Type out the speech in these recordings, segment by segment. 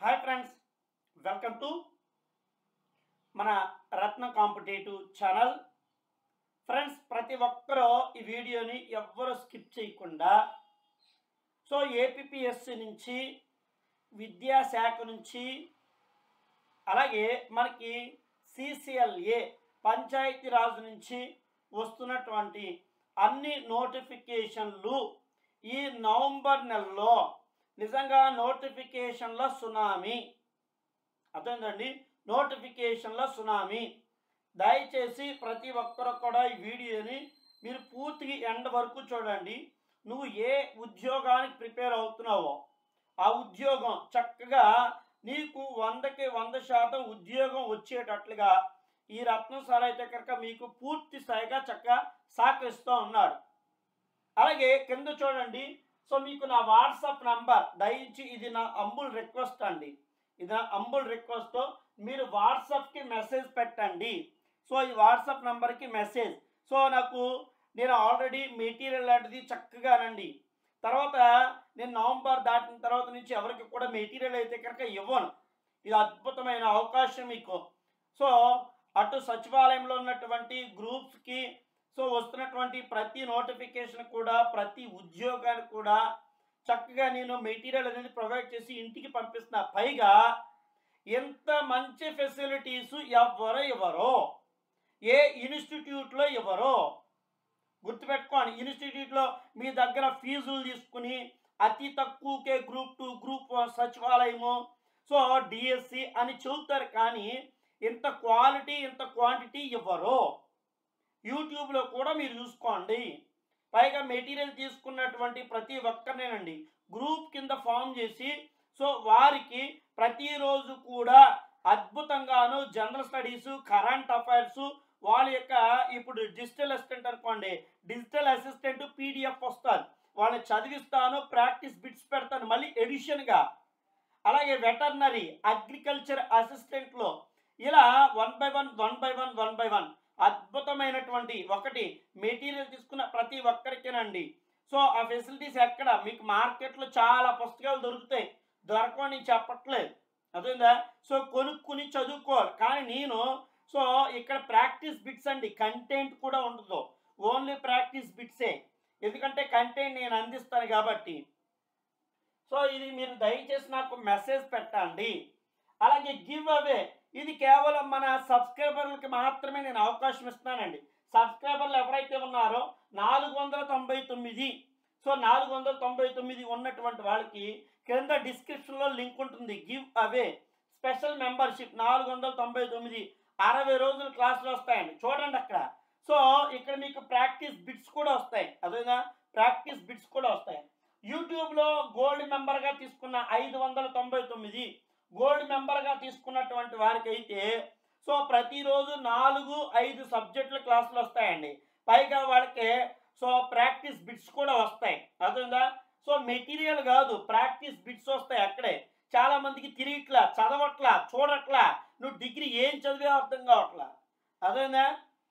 hi friends welcome to మన రత్న competitive channel friends ప్రతి ఒక్కరూ ఈ వీడియోని ఎవ్వరూ స్కిప్ చేయకుండా సో ఏపీఎస్సి నుంచి విద్యాశాఖ నుంచి అలాగే మనకి సిసిఎల్ఏ పంచాయతీరాజ్ నుంచి వస్తున్నటువంటి అన్ని నోటిఫికేషన్లు ఈ నవంబర్ నెలలో నిజంగా నోటిఫికేషన్ల సునామీ అర్థమైందండి నోటిఫికేషన్ల సునామీ దయచేసి ప్రతి ఒక్కరు కూడా ఈ వీడియోని మీరు పూర్తిగా ఎండ్ వరకు చూడండి నువ్వు ఏ ఉద్యోగానికి ప్రిపేర్ అవుతున్నావో ఆ ఉద్యోగం చక్కగా నీకు వందకి వంద శాతం ఉద్యోగం వచ్చేటట్లుగా ఈ రత్నం సార్ అయితే కనుక మీకు పూర్తి స్థాయిగా చక్కగా సహకరిస్తూ ఉన్నాడు అలాగే కింద చూడండి సో మీకు నా వాట్సాప్ నంబర్ దయచి ఇది నా అంబుల్ రిక్వెస్ట్ అండి ఇది నా అంబుల్ రిక్వెస్ట్ మీరు వాట్సాప్కి మెసేజ్ పెట్టండి సో ఈ వాట్సాప్ నంబర్కి మెసేజ్ సో నాకు నేను ఆల్రెడీ మెటీరియల్ లాంటిది చక్కగానండి తర్వాత నేను నవంబర్ దాటిన తర్వాత నుంచి ఎవరికి కూడా మెటీరియల్ అయితే కనుక ఇవ్వను ఇది అద్భుతమైన అవకాశం మీకు సో అటు సచివాలయంలో ఉన్నటువంటి గ్రూప్స్కి సో వస్తున్నటువంటి ప్రతి నోటిఫికేషన్ కూడా ప్రతి ఉద్యోగానికి కూడా చక్కగా నేను మెటీరియల్ అనేది ప్రొవైడ్ చేసి ఇంటికి పంపిస్తున్నా పైగా ఎంత మంచి ఫెసిలిటీస్ ఎవరో ఇవ్వరో ఏ ఇన్స్టిట్యూట్లో ఇవ్వరో గుర్తుపెట్టుకోండి ఇన్స్టిట్యూట్లో మీ దగ్గర ఫీజులు తీసుకుని అతి తక్కువకే గ్రూప్ టూ గ్రూప్ వన్ సచివాలయము సో డిఎస్సి అని చెబుతారు కానీ ఇంత క్వాలిటీ ఇంత క్వాంటిటీ ఇవ్వరు యూట్యూబ్లో కూడా మీరు చూసుకోండి పైగా మెటీరియల్ తీసుకున్నటువంటి ప్రతి ఒక్కరినేనండి గ్రూప్ కింద ఫామ్ చేసి సో వారికి ప్రతిరోజు కూడా అద్భుతంగాను జనరల్ స్టడీస్ కరెంట్ అఫైర్స్ వాళ్ళ యొక్క ఇప్పుడు డిజిటల్ అసిస్టెంట్ అనుకోండి డిజిటల్ అసిస్టెంట్ పీడిఎఫ్ వస్తారు వాళ్ళని చదివిస్తాను ప్రాక్టీస్ బిట్స్ పెడతాను మళ్ళీ ఎడిషన్గా అలాగే వెటర్నరీ అగ్రికల్చర్ అసిస్టెంట్లో ఇలా one by one one by one one by one అద్భుతమైనటువంటి ఒకటి మెటీరియల్ తీసుకున్న ప్రతి ఒక్కరికేనండి సో ఆ ఫెసిలిటీస్ ఎక్కడ మీకు మార్కెట్లో చాలా పుస్తకాలు దొరుకుతాయి దొరకని నేను చెప్పట్లేదు అదేందా సో కొనుక్కుని చదువుకోవాలి కానీ నేను సో ఇక్కడ ప్రాక్టీస్ బిట్స్ అండి కంటెంట్ కూడా ఉండదు ఓన్లీ ప్రాక్టీస్ బిట్సే ఎందుకంటే కంటెంట్ నేను అందిస్తాను కాబట్టి సో ఇది మీరు దయచేసి నాకు మెసేజ్ పెట్టండి అలాగే గివ్ అవే ఇది కేవలం మన సబ్స్క్రైబర్లకి మాత్రమే నేను అవకాశం ఇస్తున్నానండి సబ్స్క్రైబర్లు ఎవరైతే ఉన్నారో నాలుగు వందల తొంభై తొమ్మిది సో నాలుగు వందల తొంభై తొమ్మిది ఉన్నటువంటి వాళ్ళకి కింద డిస్క్రిప్షన్లో లింక్ ఉంటుంది గివ్ అవే స్పెషల్ మెంబర్షిప్ నాలుగు వందల తొంభై తొమ్మిది అరవై రోజులు క్లాసులు వస్తాయండి చూడండి అక్కడ సో ఇక్కడ మీకు ప్రాక్టీస్ బిట్స్ కూడా వస్తాయి అదేనా ప్రాక్టీస్ బిట్స్ కూడా వస్తాయి యూట్యూబ్లో గోల్డ్ మెంబర్గా తీసుకున్న ఐదు వందల తొంభై తొమ్మిది గోల్డ్ మెంబర్గా తీసుకున్నటువంటి వారికి అయితే సో ప్రతిరోజు నాలుగు ఐదు సబ్జెక్టుల క్లాసులు వస్తాయండి పైగా వాళ్ళకి సో ప్రాక్టీస్ బిట్స్ కూడా వస్తాయి అర్థందా సో మెటీరియల్ కాదు ప్రాక్టీస్ బిట్స్ వస్తాయి అక్కడే చాలా మందికి తిరిగిట్లా చదవట్లా చూడట్లా నువ్వు డిగ్రీ ఏం చదివే అర్థం కావట్లా అదేనా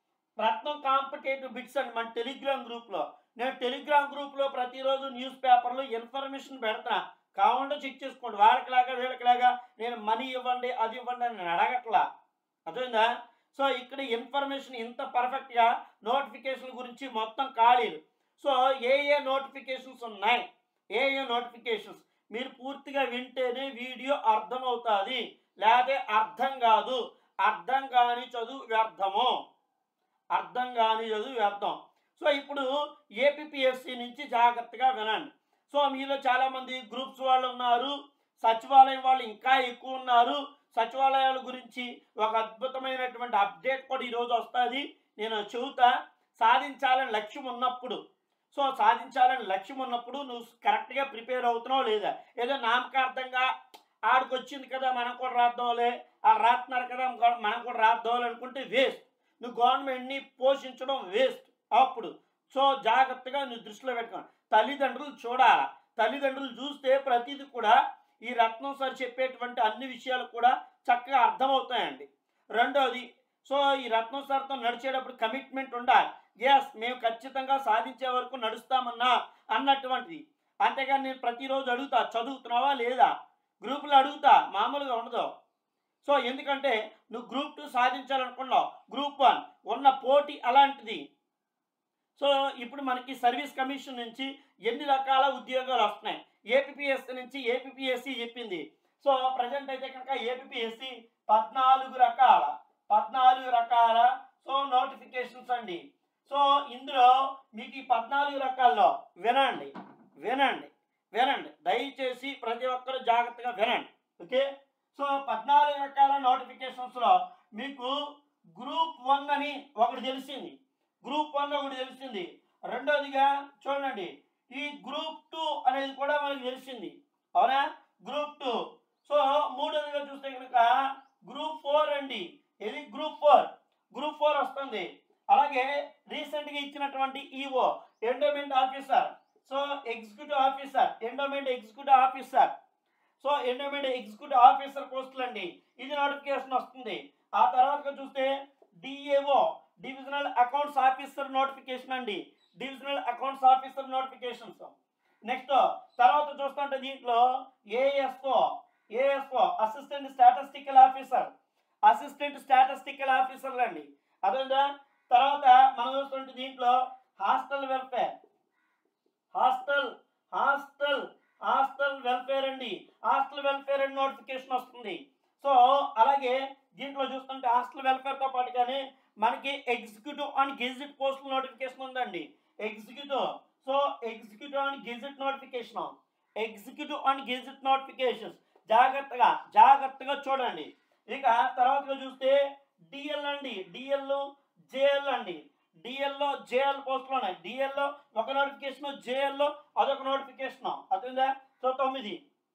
రత్నం కాంపిటేటివ్ బిట్స్ అండి మన టెలిగ్రామ్ గ్రూప్లో నేను టెలిగ్రామ్ గ్రూప్లో ప్రతిరోజు న్యూస్ పేపర్లో ఇన్ఫర్మేషన్ పెడతా కావాలంటే చెక్ చేసుకోండి వాళ్ళకిలాగా వీళ్ళకిలాగా నేను మనీ ఇవ్వండి అది ఇవ్వండి అని నేను అడగట్లా అర్థమైందా సో ఇక్కడ ఇన్ఫర్మేషన్ ఇంత పర్ఫెక్ట్గా నోటిఫికేషన్ గురించి మొత్తం ఖాళీలు సో ఏ ఏ నోటిఫికేషన్స్ ఉన్నాయి ఏ ఏ నోటిఫికేషన్స్ మీరు పూర్తిగా వింటేనే వీడియో అర్థమవుతుంది లేకపోతే అర్థం కాదు అర్థం కాని చదువు వ్యర్థము అర్థం కాని చదువు వ్యర్థం సో ఇప్పుడు ఏపీఎస్సి నుంచి జాగ్రత్తగా వినండి సో మీలో చాలామంది గ్రూప్స్ వాళ్ళు ఉన్నారు సచివాలయం వాళ్ళు ఇంకా ఎక్కువ ఉన్నారు సచివాలయాల గురించి ఒక అద్భుతమైనటువంటి అప్డేట్ కూడా ఈరోజు వస్తుంది నేను చెబుతా సాధించాలని లక్ష్యం ఉన్నప్పుడు సో సాధించాలని లక్ష్యం ఉన్నప్పుడు నువ్వు కరెక్ట్గా ప్రిపేర్ అవుతున్నావు లేదా ఏదో నామకార్థంగా ఆడికి వచ్చింది కదా మనం కూడా రాద్దాంలే వాళ్ళు రాస్తున్నారు కదా మనం కూడా రాద్దాం అనుకుంటే వేస్ట్ నువ్వు గవర్నమెంట్ని పోషించడం వేస్ట్ అప్పుడు సో జాగ్రత్తగా నువ్వు దృష్టిలో పెట్టుకోండి తల్లిదండ్రులు చూడాలి తల్లిదండ్రులు చూస్తే ప్రతిదీ కూడా ఈ రత్నం సార్ చెప్పేటువంటి అన్ని విషయాలు కూడా చక్కగా అర్థమవుతాయండి రెండోది సో ఈ రత్నం సార్తో నడిచేటప్పుడు కమిట్మెంట్ ఉండాలి ఎస్ మేము ఖచ్చితంగా సాధించే వరకు నడుస్తామన్నా అన్నటువంటిది అంతేగాని నేను ప్రతిరోజు అడుగుతా చదువుతున్నావా లేదా గ్రూపులో అడుగుతా మా మామూలుగా ఉండదు సో ఎందుకంటే నువ్వు గ్రూప్ టూ సాధించాలనుకున్నావు గ్రూప్ వన్ ఉన్న పోటీ అలాంటిది సో ఇప్పుడు మనకి సర్వీస్ కమిషన్ నుంచి ఎన్ని రకాల ఉద్యోగాలు వస్తున్నాయి ఏపీఎస్సి నుంచి ఏపీఎస్సి చెప్పింది సో ప్రజెంట్ అయితే కనుక ఏపీఎస్సి పద్నాలుగు రకాల పద్నాలుగు రకాల సో నోటిఫికేషన్స్ అండి సో ఇందులో మీకు ఈ పద్నాలుగు రకాల్లో వినండి వినండి వినండి దయచేసి ప్రతి ఒక్కరు జాగ్రత్తగా వినండి ఓకే సో పద్నాలుగు రకాల నోటిఫికేషన్స్లో మీకు గ్రూప్ వన్ అని ఒకటి తెలిసింది గ్రూప్ వన్ ఒకటి తెలిసింది రెండోదిగా చూడండి ఈ గ్రూప్ టూ అనేది కూడా మనకు తెలిసింది అవునా గ్రూప్ టూ సో మూడోదిగా చూస్తే కనుక గ్రూప్ ఫోర్ అండి ఇది గ్రూప్ ఫోర్ గ్రూప్ ఫోర్ వస్తుంది అలాగే రీసెంట్గా ఇచ్చినటువంటి EO endowment officer so executive officer endowment executive officer so endowment executive officer పోస్టులు అండి ఇది నోటిఫికేషన్ వస్తుంది ఆ తర్వాత చూస్తే DAO divisional accounts officer notification అండి divisional accounts officer notifications next తర్వాత చూస్తుంటే దీంట్లో ASO ASO assistant statistical officer assistant statistical ఆఫీసర్లు అండి అదేందా తర్వాత మనం చూస్తుంటే దీంట్లో hostel welfare hostel hostel hostel welfare అండి హాస్టల్ వెల్ఫేర్ అండ్ నోటిఫికేషన్ వస్తుంది సో అలాగే దీంట్లో చూస్తుంటే హాస్టల్ వెల్ఫేర్తో పాటుగానే మనకి executive on gazette postal notification ఉందండి executive so executive on gazette notification executive on gazette notifications జాగ్రత్తగా జాగ్రత్తగా చూడండి ఇక తర్వాతగా చూస్తే డిఎల్ అండి డిఎల్ జేఎల్ అండి డిఎల్లో జేఎల్ పోస్టులు ఉన్నాయి డిఎల్లో ఒక నోటిఫికేషన్ జేఎల్లో అదొక నోటిఫికేషన్ అర్థందా సో తొమ్మిది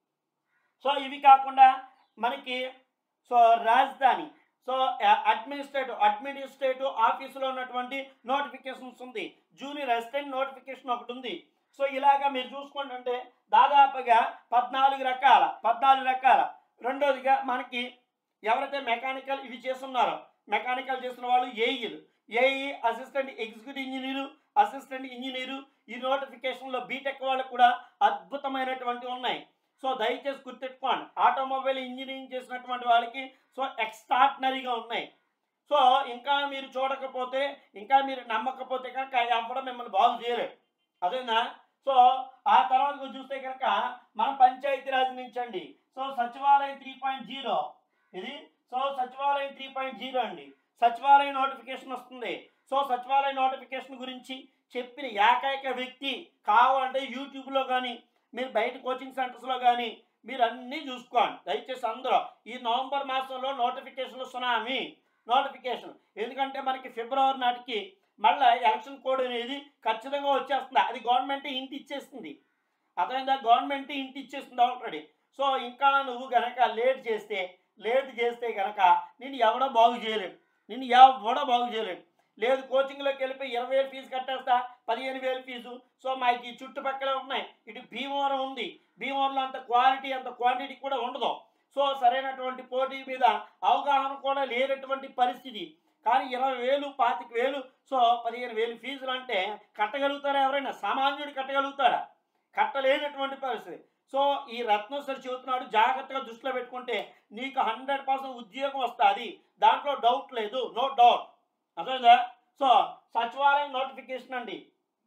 సో ఇవి కాకుండా మనకి సో రాజధాని సో అడ్మినిస్ట్రేటివ్ అడ్మినిస్ట్రేటివ్ ఆఫీసులో ఉన్నటువంటి నోటిఫికేషన్స్ ఉంది జూనియర్ అసిస్టెంట్ నోటిఫికేషన్ ఒకటి ఉంది సో ఇలాగా మీరు చూసుకుంటుంటే దాదాపుగా పద్నాలుగు రకాల పద్నాలుగు రకాల రెండోదిగా మనకి ఎవరైతే మెకానికల్ ఇవి చేస్తున్నారో మెకానికల్ చేస్తున్న వాళ్ళు ఏఈలు AE assistant executive engineer assistant engineer ఈ నోటిఫికేషన్లో బీటెక్ వాళ్ళకు కూడా అద్భుతమైనటువంటి ఉన్నాయి సో దయచేసి గుర్తెట్టుకోండి ఆటోమొబైల్ ఇంజనీరింగ్ చేసినటువంటి వాళ్ళకి సో ఎక్స్ట్రాడినరీగా ఉన్నాయి సో ఇంకా మీరు చూడకపోతే ఇంకా మీరు నమ్మకపోతే కనుక ఎవడం మిమ్మల్ని బాగు చేయలేరు అదేనా సో ఆ తర్వాత చూస్తే కనుక మన పంచాయతీరాజ్ నుంచి అండి సో సచివాలయం త్రీ పాయింట్ జీరో ఇది సో సచివాలయం త్రీ పాయింట్ జీరో అండి సచివాలయ నోటిఫికేషన్ వస్తుంది సో సచివాలయ నోటిఫికేషన్ గురించి చెప్పిన ఏకైక వ్యక్తి కావాలంటే యూట్యూబ్లో కానీ మీరు బయట కోచింగ్ సెంటర్స్లో కానీ మీరు అన్నీ చూసుకోండి దయచేసి అందరూ ఈ నవంబర్ మాసంలో నోటిఫికేషన్లు సునామీ నోటిఫికేషన్ ఎందుకంటే మనకి ఫిబ్రవరి నాటికి మళ్ళీ ఎలక్షన్ కోడ్ అనేది ఖచ్చితంగా వచ్చేస్తుంది అది గవర్నమెంట్ ఇంటి ఇచ్చేస్తుంది అర్థమైందా గవర్నమెంట్ ఇంటి ఇచ్చేస్తుంది ఆల్రెడీ సో ఇంకా నువ్వు గనక లేట్ చేస్తే లేట్ చేస్తే గనక నేను ఎవడో బాగు చేయలేడు నిన్ను ఎవడో బాగు చేయలేడు లేదు కోచింగ్లోకి వెళ్ళిపోయి ఇరవై వేలు ఫీజు కట్టేస్తా పదిహేను వేలు ఫీజు సో మాకు ఈ చుట్టుపక్కల ఉన్నాయి ఇటు భీమవరం ఉంది భీమవరంలో అంత క్వాలిటీ అంత క్వాంటిటీ కూడా ఉండదు సో సరైనటువంటి పోటీ మీద అవగాహన కూడా లేనటువంటి పరిస్థితి కానీ ఇరవై వేలు పాతిక వేలు సో పదిహేను వేలు ఫీజులు అంటే కట్టగలుగుతారా ఎవరైనా సామాన్యుడు కట్టగలుగుతారా కట్టలేనటువంటి పరిస్థితి సో ఈ రత్నోత్సరి చెబుతున్నాడు జాగ్రత్తగా దృష్టిలో పెట్టుకుంటే నీకు హండ్రెడ్ పర్సెంట్ ఉద్యోగం వస్తుంది దాంట్లో డౌట్ లేదు నో డౌట్ అర్థమైందా సో సచివాలయం నోటిఫికేషన్ అండి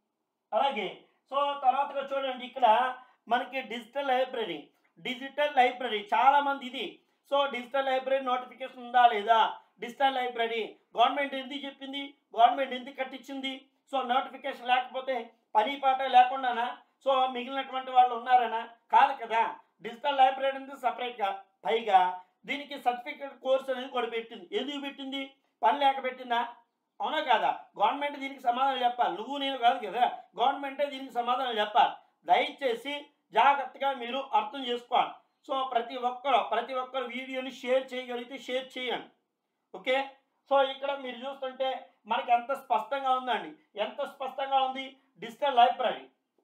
అలాగే సో తర్వాతగా చూడండి ఇక్కడ మనకి డిజిటల్ లైబ్రరీ డిజిటల్ లైబ్రరీ చాలా మంది ఇది సో డిజిటల్ లైబ్రరీ నోటిఫికేషన్ ఉందా లేదా డిజిటల్ లైబ్రరీ గవర్నమెంట్ ఎందుకు చెప్పింది గవర్నమెంట్ ఎందుకు కట్టించింది సో నోటిఫికేషన్ లేకపోతే పని పాట లేకుండానా సో మిగిలినటువంటి వాళ్ళు ఉన్నారనా కాదు కదా డిజిటల్ లైబ్రరీ అనేది సపరేట్గా పైగా దీనికి సర్టిఫికేట్ కోర్స్ అనేది కూడా పెట్టింది ఎందుకు పెట్టింది పని లేక పెట్టిందా అవునా కాదా గవర్నమెంట్ దీనికి సమాధానం చెప్పాలి నువ్వు నేను కాదు కదా గవర్నమెంటే దీనికి సమాధానం చెప్పాలి దయచేసి జాగ్రత్తగా మీరు అర్థం చేసుకోవాలి సో ప్రతి ఒక్కరు ప్రతి ఒక్కరు వీడియోని షేర్ చేయగలిగితే షేర్ చేయండి ఓకే సో ఇక్కడ మీరు చూస్తుంటే మనకి ఎంత స్పష్టంగా ఉందండి ఎంత స్పష్టంగా ఉంది డిజిటల్ లైబ్రరీ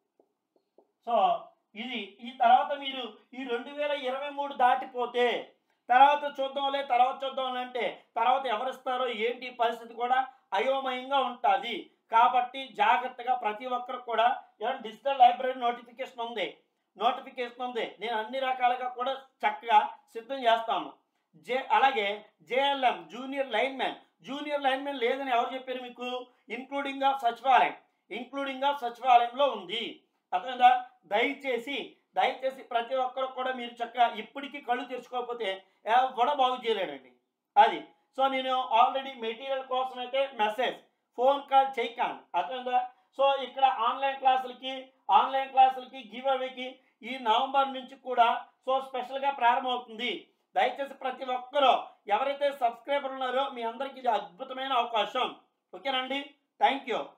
సో ఇది ఈ తర్వాత మీరు ఈ రెండు వేల ఇరవై మూడు దాటిపోతే తర్వాత చూద్దాంలే తర్వాత చూద్దాంలే అంటే తర్వాత ఎవరిస్తారో ఏంటి పరిస్థితి కూడా అయోమయంగా ఉంటుంది కాబట్టి జాగ్రత్తగా ప్రతి ఒక్కరు కూడా ఏమైనా డిజిటల్ లైబ్రరీ నోటిఫికేషన్ ఉంది నోటిఫికేషన్ ఉంది నేను అన్ని రకాలుగా కూడా చక్కగా సిద్ధం చేస్తాము జే అలాగే JLM junior linemen junior linemen లేదని ఎవరు చెప్పారు మీకు ఇంక్లూడింగ్ ఆఫ్ సచివాలయం ఇంక్లూడింగ్ ఆఫ్ సచివాలయంలో ఉంది అర్థమైందా దయచేసి దయచేసి ప్రతి ఒక్కరు కూడా మీరు చక్కగా ఇప్పటికీ కళ్ళు తెరుచుకోకపోతే ఎవడ బాగు చేయలేడండి అది సో నేను ఆల్రెడీ మెటీరియల్ కోసం అయితే మెసేజ్ ఫోన్ కాల్ చేయకాను అర్థమైందా సో ఇక్కడ ఆన్లైన్ క్లాసులకి ఆన్లైన్ క్లాసులకి గివ్ అవేకి ఈ నవంబర్ నుంచి కూడా సో స్పెషల్గా ప్రారంభమవుతుంది దయచేసి ప్రతి ఒక్కరూ ఎవరైతే సబ్స్క్రైబర్ ఉన్నారో మీ అందరికీ ఇది అద్భుతమైన అవకాశం ఓకేనండి థ్యాంక్ యూ